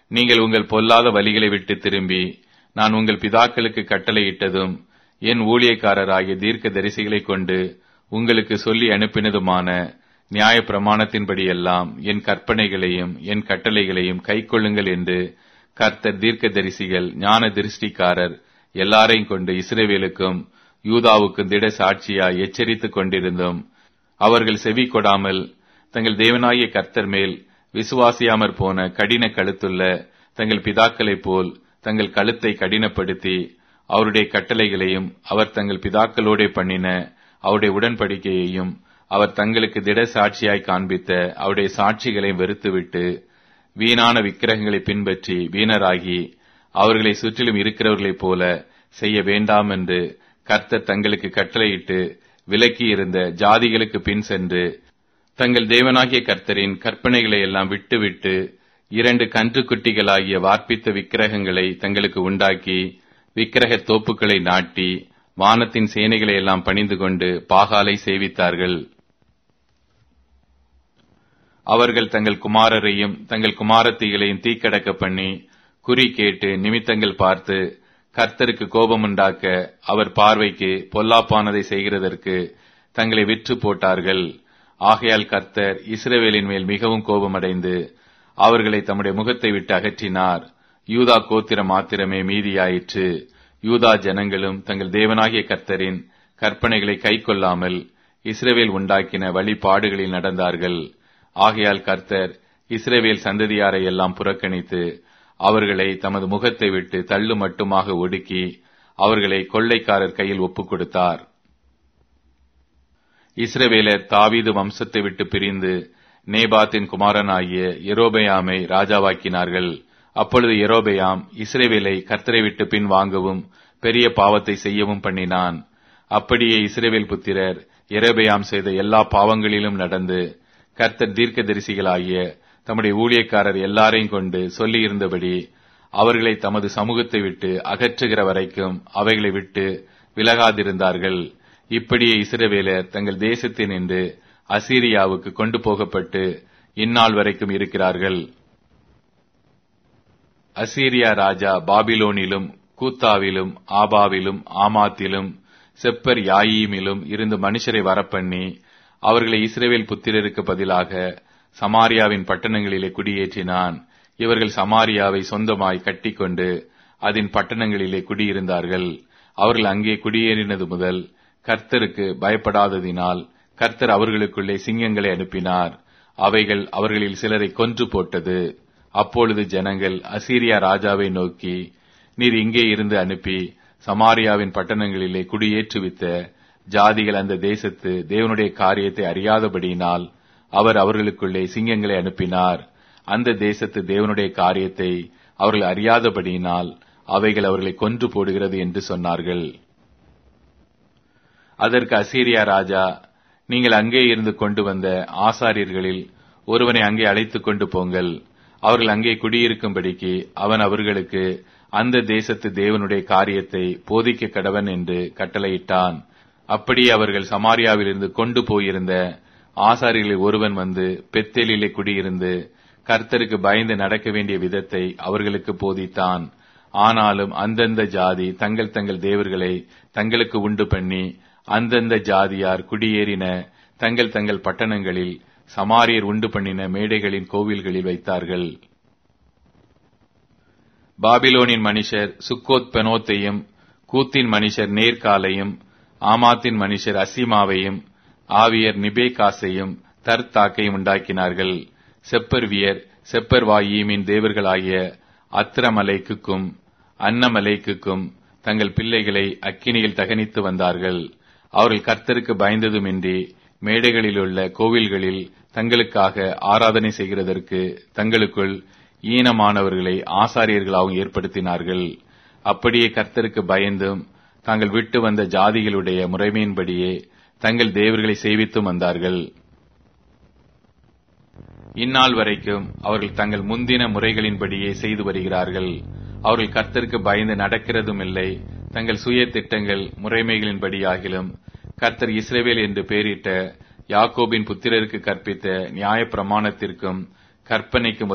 நீங்கள் உங்கள் பொல்லாத வழிகளை விட்டு திரும்பி நான் உங்கள் பிதாக்களுக்கு கட்டளையிட்டதும் என் ஊழியக்காரராகிய தீர்க்க தரிசிகளைக் கொண்டு உங்களுக்கு சொல்லி அனுப்பினதுமான நியாய பிரமாணத்தின்படியெல்லாம் என் கற்பனைகளையும் என் கட்டளைகளையும் கைக்கொள்ளுங்கள் என்று கர்த்தர் தீர்க்க தரிசிகள் ஞான திருஷ்டிக்காரர் எல்லாரையும் கொண்டு இஸ்ரேவேலுக்கும் யூதாவுக்கும் திட சாட்சியாய் எச்சரித்துக் கொண்டிருந்தும் அவர்கள் செவி கொடாமல் தங்கள் தேவனாகிய கர்த்தர் மேல் விசுவாசியாமற் போன கடின கழுத்துள்ள தங்கள் பிதாக்களைப் போல் தங்கள் கழுத்தை கடினப்படுத்தி அவருடைய கட்டளைகளையும் அவர் தங்கள் பிதாக்களோடே பண்ணின அவருடைய உடன்படிக்கையையும் அவர் தங்களுக்கு திட சாட்சியாய் காண்பித்த அவருடைய சாட்சிகளை வெறுத்துவிட்டு வீணான விக்கிரகங்களை பின்பற்றி வீணராகி அவர்களை சுற்றிலும் இருக்கிறவர்களைப் போல செய்ய வேண்டாம் என்று கர்த்தர் தங்களுக்கு கட்டளையிட்டு விலக்கி இருந்த ஜாதிகளுக்கு பின் சென்று தங்கள் தேவனாகிய கர்த்தரின் கற்பனைகளை எல்லாம் விட்டுவிட்டு இரண்டு கன்றுக்குட்டிகளாகிய வார்ப்பித்த விக்கிரகங்களை தங்களுக்கு உண்டாக்கி விக்கிரக தோப்புக்களை நாட்டி வானத்தின் சேனைகளை எல்லாம் பணிந்து கொண்டு பாகாலை சேவித்தார்கள் அவர்கள் தங்கள் குமாரரையும் தங்கள் குமாரத்திகளையும் தீக்கடக்க பண்ணி குறி கேட்டு நிமித்தங்கள் பார்த்து கர்த்தருக்கு கோபமுண்டாக்க அவர் பார்வைக்கு பொல்லாப்பானதை செய்கிறதற்கு தங்களை விற்று போட்டார்கள் ஆகையால் கர்த்தர் இஸ்ரவேலின் மேல் மிகவும் கோபமடைந்து அவர்களை தம்முடைய முகத்தை விட்டு அகற்றினார் யூதா கோத்திரம் மாத்திரமே மீதியாயிற்று யூதா ஜனங்களும் தங்கள் தேவனாகிய கர்த்தரின் கற்பனைகளை கைக்கொள்ளாமல் இஸ்ரவேல் உண்டாக்கின வழிபாடுகளில் நடந்தார்கள் ஆகையால் கர்த்தர் இஸ்ரவேல் சந்ததியாரை எல்லாம் புறக்கணித்து அவர்களை தமது முகத்தை விட்டு தள்ளு மட்டுமாக ஒடுக்கி அவர்களை கொள்ளைக்காரர் கையில் ஒப்புக் கொடுத்தார் இஸ்ரவேலர் தாவீது வம்சத்தை விட்டு பிரிந்து நேபாத்தின் குமாரனாகிய எரோபயாமை ராஜாவாக்கினார்கள் அப்பொழுது எரோபயாம் இஸ்ரேவேலை கர்த்தரை விட்டு பின் வாங்கவும் பெரிய பாவத்தை செய்யவும் பண்ணினான் அப்படியே இஸ்ரேவேல் புத்திரர் எரோபயாம் செய்த எல்லா பாவங்களிலும் நடந்து கர்த்தர் தீர்க்கதரிசிகளாகிய தம்முடைய ஊழியக்காரர் எல்லாரையும் கொண்டு சொல்லியிருந்தபடி அவர்களை தமது சமூகத்தை விட்டு அகற்றுகிற வரைக்கும் அவைகளை விட்டு விலகாதிருந்தார்கள் இப்படியே இஸ்ரவேலர் தங்கள் தேசத்தினின்று அசீரியாவுக்கு கொண்டு போகப்பட்டு இந்நாள் வரைக்கும் இருக்கிறார்கள் அசீரியா ராஜா பாபிலோனிலும் கூத்தாவிலும் ஆபாவிலும் ஆமாத்திலும் செப்பர் யாயீமிலும் இருந்து மனுஷரை வரப்பண்ணி அவர்களை இஸ்ரேவேல் புத்திரருக்கு பதிலாக சமாரியாவின் பட்டணங்களிலே குடியேற்றினான் இவர்கள் சமாரியாவை சொந்தமாய் கட்டிக்கொண்டு அதன் பட்டணங்களிலே குடியிருந்தார்கள் அவர்கள் அங்கே குடியேறினது முதல் கர்த்தருக்கு பயப்படாததினால் கர்த்தர் அவர்களுக்குள்ளே சிங்கங்களை அனுப்பினார் அவைகள் அவர்களில் சிலரை கொன்று போட்டது அப்பொழுது ஜனங்கள் அசீரியா ராஜாவை நோக்கி நீர் இங்கே இருந்து அனுப்பி சமாரியாவின் பட்டணங்களிலே குடியேற்றுவித்த ஜாதிகள் அந்த தேசத்து தேவனுடைய காரியத்தை அறியாதபடியினால் அவர் அவர்களுக்குள்ளே சிங்கங்களை அனுப்பினார் அந்த தேசத்து தேவனுடைய காரியத்தை அவர்கள் அறியாதபடியினால் அவைகள் அவர்களை கொன்று போடுகிறது என்று சொன்னார்கள் அதற்கு அசீரியா ராஜா நீங்கள் அங்கே இருந்து கொண்டு வந்த ஆசாரியர்களில் ஒருவனை அங்கே அழைத்துக் கொண்டு போங்கள் அவர்கள் அங்கே குடியிருக்கும்படிக்கு அவன் அவர்களுக்கு அந்த தேசத்து தேவனுடைய காரியத்தை போதிக்க கடவன் என்று கட்டளையிட்டான் அப்படியே அவர்கள் சமாரியாவிலிருந்து கொண்டு போயிருந்த ஆசாரியர்களில் ஒருவன் வந்து பெத்தேலிலே குடியிருந்து கர்த்தருக்கு பயந்து நடக்க வேண்டிய விதத்தை அவர்களுக்கு போதித்தான் ஆனாலும் அந்தந்த ஜாதி தங்கள் தங்கள் தேவர்களை தங்களுக்கு உண்டு பண்ணி அந்தந்த ஜாதியார் குடியேறின தங்கள் தங்கள் பட்டணங்களில் சமாரியர் உண்டு பண்ணின மேடைகளின் கோவில்களில் வைத்தார்கள் பாபிலோனின் மனுஷர் சுக்கோத் பெனோத்தையும் கூத்தின் மனுஷர் நேர்காலையும் ஆமாத்தின் மனுஷர் அசிமாவையும் ஆவியர் நிபேகாசையும் தர்த்தாக்கையும் உண்டாக்கினார்கள் செப்பர்வியர் செப்பர்வாயீமின் தேவர்களாகிய அத்திரமலைக்குக்கும் அன்னமலைக்குக்கும் தங்கள் பிள்ளைகளை அக்கினியில் தகனித்து வந்தார்கள் அவர்கள் கர்த்தருக்கு பயந்ததுமின்றி மேடைகளிலுள்ள கோவில்களில் தங்களுக்காக ஆராதனை செய்கிறதற்கு தங்களுக்குள் ஈனமானவர்களை ஆசாரியர்களாகவும் ஏற்படுத்தினார்கள் அப்படியே கர்த்தருக்கு பயந்தும் தாங்கள் விட்டு வந்த ஜாதிகளுடைய முறைமையின்படியே தங்கள் தேவர்களை செய்வித்தும் வந்தார்கள் இந்நாள் வரைக்கும் அவர்கள் தங்கள் முந்தின முறைகளின்படியே செய்து வருகிறார்கள் அவர்கள் கர்த்தருக்கு பயந்து நடக்கிறதும் இல்லை தங்கள் சுய திட்டங்கள் முறைமைகளின்படியாகிலும் கர்த்தர் இஸ்ரேவேல் என்று பெயரிட்ட யாக்கோபின் புத்திரருக்கு கற்பித்த நியாய பிரமாணத்திற்கும் கற்பனைக்கும்